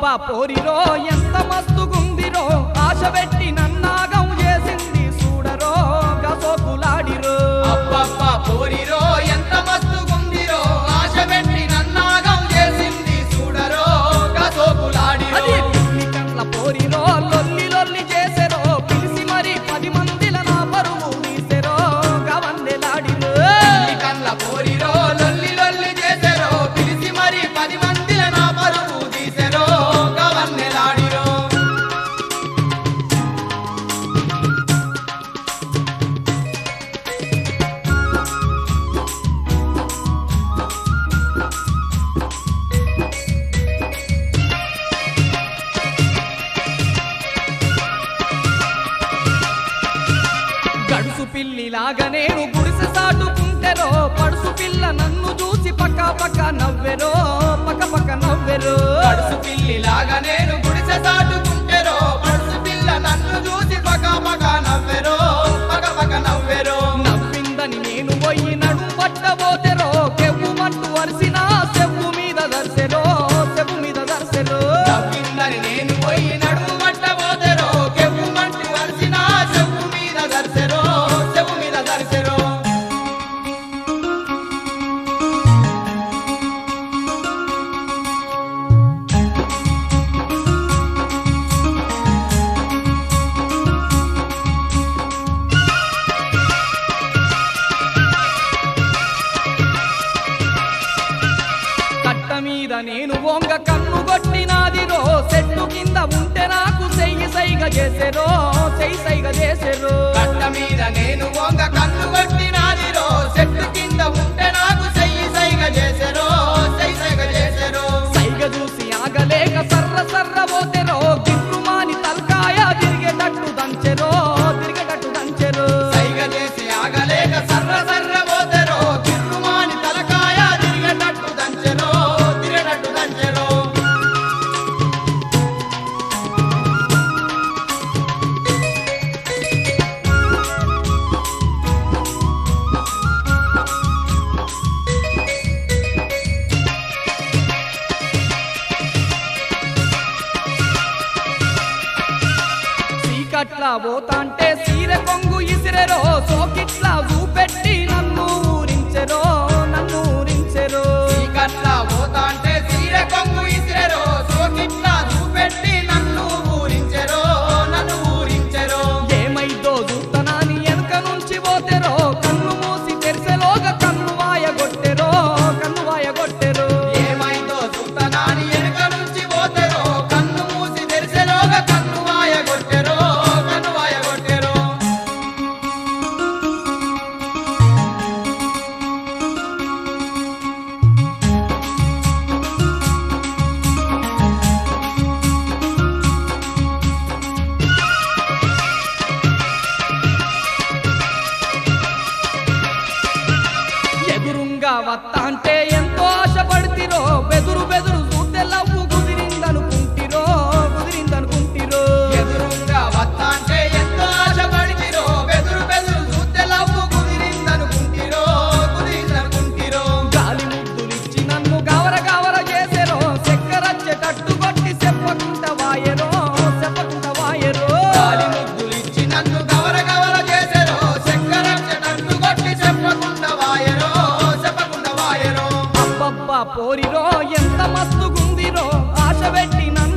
అబ్బబ్బా పోరిరో ఎంత మస్తుగుందిరో ఆశ పెట్టి నన్నాగం చేసింది చూడరో గసోకులాడిరో అబ్బబ్బా పోరిరో ఎంత మస్తుగుందిరో ఆశ పెట్టి నన్నాగం చేసింది చూడరో గసోపులాడిరో అది పిల్లి కండ్ల పోరిరో లొల్లి లొల్లి చేసెరో పిలిసి మరి పది మందిల నా పరువు తీసెరో గవన్నెలాడిరో ఈ కళ్ళ పోరిరో లొల్లి లొల్లి చేసెరో పిలిచి మరి పది మందిల నా పరువు తీసెరో గవన్నెలాడిరో గడుసు పిల్లిలాగా నేను గుడిసె సాటుకుంటెరో పడుసు పిల్ల నన్ను చూసి పక్క పక్క నవ్వెరో పక్క పక్క నవ్వెరో పడుసు పిల్లిలాగా నేను గుడిసె దాటుకుంటెరో పడుసు పిల్ల నన్ను చూసి పక పక నవ్వెరో పక పక నవ్వెరో నవ్విందని నేను పోయి నడుం పట్టబోతెరో కెవ్వు మట్టు వరిసిన చెవు మీద దర్శెరో చెవు మీద దర్శెరో నవ్విందని నేను పోయి నడుము పట్టబోతెరో కెవ్వు మంటి వరిసిన చెవు మీద దర్శెరో చెవు మీద దర్శెరో కట్ట మీద నేను వంగ కన్ను కొట్టినాదిరో చెట్టు కింద ఉంటే నాకు చెయ్యి సైగ చేసెరో చెయ్యి సైగ చేసెరో కట్ట మీద నేను వంగ కన్ను కొట్టినాదిరో చెట్టు కింద ఉంటే నాకు చెయ్యి సైగ చేసెరో చెయ్యి సైగ చేసెరో సైగ చూసి ఆగలేక సర్ర సర్ర పోతెరో గిట్లు మాని తలకాయ తిరిగేటట్టు దంచెరో తిరిగేటట్టు దంచెరో సైగ చేసి ఆగలేక సర్ర సర్ర పోతెరో కిర్రుమాని తలకాయ తిరిగేటట్టు దంచెరో తిరిగేటట్టు దంచెరో చీకట్లా పోతాంటే సీర కొంగు ఇసిరెరో సోకిట్లా చూపెట్టి నన్ను ఊరించెరో నన్ను ఊరించెరో చీకట్ల పోతాంటే చీర కొంగు ఇసిరెరో సోకిట్ల చూపెట్టి నన్ను ఊరించెరో నన్ను ఊరించెరో ఏమైందో చూస్తనాని వెనక నుంచి పోతెరో కన్ను మూసి తెరిసెలోగా కన్ను వాయగొట్టెరో కన్ను వాయగొట్టెరో ఏమైందో చూస్తనాని వెనుక నుంచి పోతెరో కన్ను మూసి తెరిసెలోగా కన్ను వాయ కొట్టెరో కన్ను వాయ కొట్టెరో ఎదురుంగా వత్తాంటే ఎంతో ఆశపడితిరో బెదురు బెదురు చూస్తే లవ్వు కుదిరిందనుకుంటిరో కుదిరిందనుకుంటిరో ఎదురుగా వత్తాంటే ఎంతో ఆశపడితిరో బెదురు బెదురు చూస్తే లవ్వు కుదిరిందనుకుంటిరో కుదిరిందనుకుంటిరో గాలి ముద్దులిచ్చి నన్ను గవర గవర చేసెరో చక్కెరచ్చేటట్టు కొట్టి చెప్పకుంట వాయరో చెప్పకుంట వాయరో గాలి ముద్దులిచ్చి నన్ను గవర గవర చేసెరో చక్కరచ్చటట్టు కొట్టి చెప్పకుండా వాయరో చెప్పకుండా వాయరో అబ్బబ్బా పోరిరో ఎంత మస్తుగుందిరో ఆశ పెట్టి నన్ను